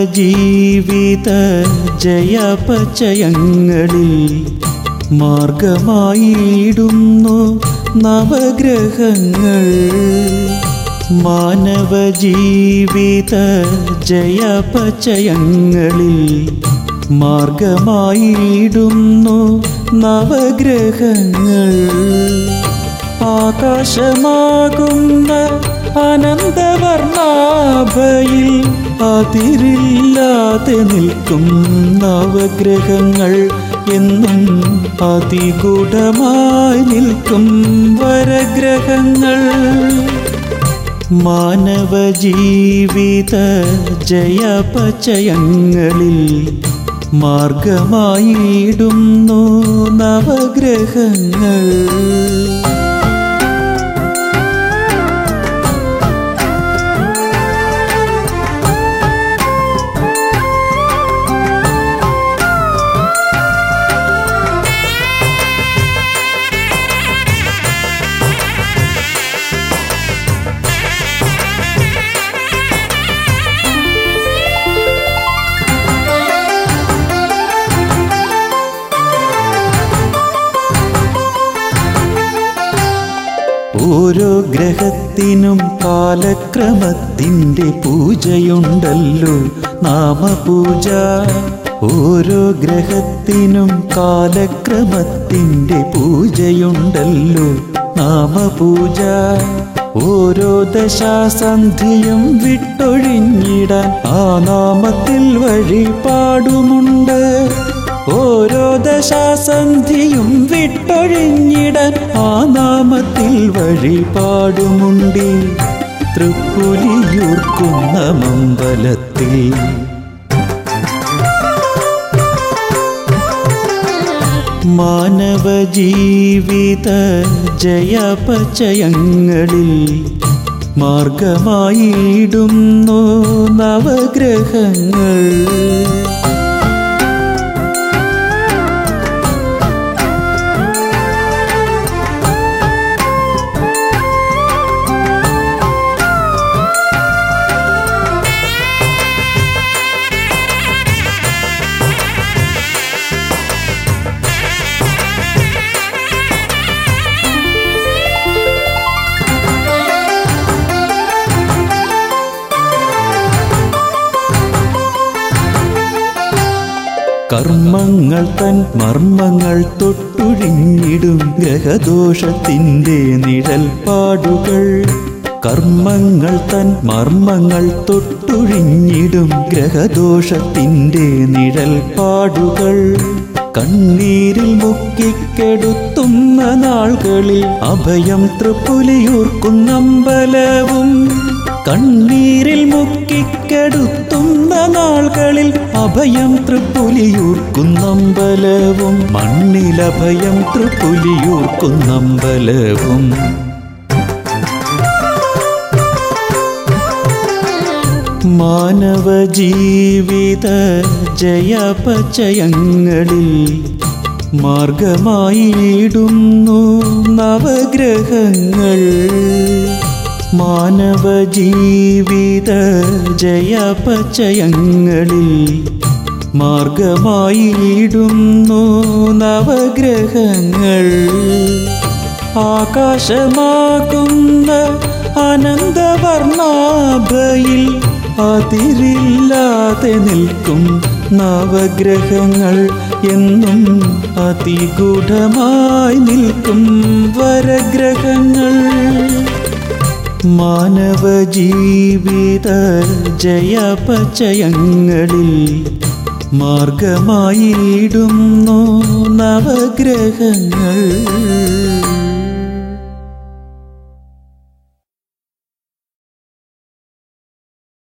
ജീവിത ജയപചയങ്ങളിൽ മാർഗമായിടുന്നു നവഗ്രഹങ്ങൾ മാനവ ജീവിത ജയപചയങ്ങളിൽ മാർഗമായിടുന്നു നവഗ്രഹങ്ങൾ ആകാശമാകുന്ന അനന്തവർണാഭയിൽ അതിരില്ലാതെ നിൽക്കും നവഗ്രഹങ്ങൾ എന്നും അതിഗൂഢമായി നിൽക്കും വരഗ്രഹങ്ങൾ മാനവ ജീവിത ജയപചയങ്ങളിൽ മാർഗമായിടുന്നു നവഗ്രഹങ്ങൾ ഓരോ ഗ്രഹത്തിനും കാലക്രമത്തിൻ്റെ പൂജയുണ്ടല്ലോ നാമപൂജ ഓരോ ഗ്രഹത്തിനും കാലക്രമത്തിൻ്റെ പൂജയുണ്ടല്ലോ നാമപൂജ ഓരോ ദശാസന്ധിയും വിട്ടൊഴിഞ്ഞിടാൻ ആ നാമത്തിൽ വഴിപാടുമുണ്ട് ഓരോ ദശാസന്ധിയും വിട്ടൊഴിഞ്ഞിടാൻ ആ നാമത്തിൽ വഴിപാടുമുണ്ടി തൃപ്പുലിയൂർക്കുന്ന മമ്പലത്തിൽ മാനവ ജീവിത ജയപചയങ്ങളിൽ മാർഗമായിടുന്നു നവഗ്രഹങ്ങൾ കർമ്മങ്ങൾ തൻ മർമ്മങ്ങൾ തൊട്ടുഴിഞ്ഞിടും ഗ്രഹദോഷത്തിൻ്റെ നിഴൽപ്പാടുകൾ കർമ്മങ്ങൾ തൻ മർമ്മങ്ങൾ തൊട്ടുഴിഞ്ഞിടും ഗ്രഹദോഷത്തിൻ്റെ നിഴൽപ്പാടുകൾ കണ്ണീരിൽ മുക്കിക്കെടുത്തുന്ന നാളുകളിൽ അഭയം തൃപ്പുലിയൂർക്കുന്നമ്പലവും കണ്ണീരിൽ മുക്കിക്കെടുത്തുന്ന നാളുകളിൽ അഭയം തൃപ്പുലിയൂർക്കുന്നമ്പലവും മണ്ണിലഭയം തൃപ്പുലിയൂർക്കുന്നമ്പലവും മാനവ ജീവിത ജയപചയങ്ങളിൽ മാർഗമായിടുന്നു നവഗ്രഹങ്ങൾ മാനവ ജീവിത ജയപചയങ്ങളിൽ മാർഗമായിടുന്നു നവഗ്രഹങ്ങൾ ആകാശമാകുന്ന അനന്തവർണാഭയിൽ അതിരില്ലാതെ നിൽക്കും നവഗ്രഹങ്ങൾ എന്നും അതിഗൂഢമായി നിൽക്കും വരഗ്രഹങ്ങൾ മാനവ ജീവിത ജയപചയങ്ങളിൽ മാർഗമായിടുന്നു നവഗ്രഹങ്ങൾ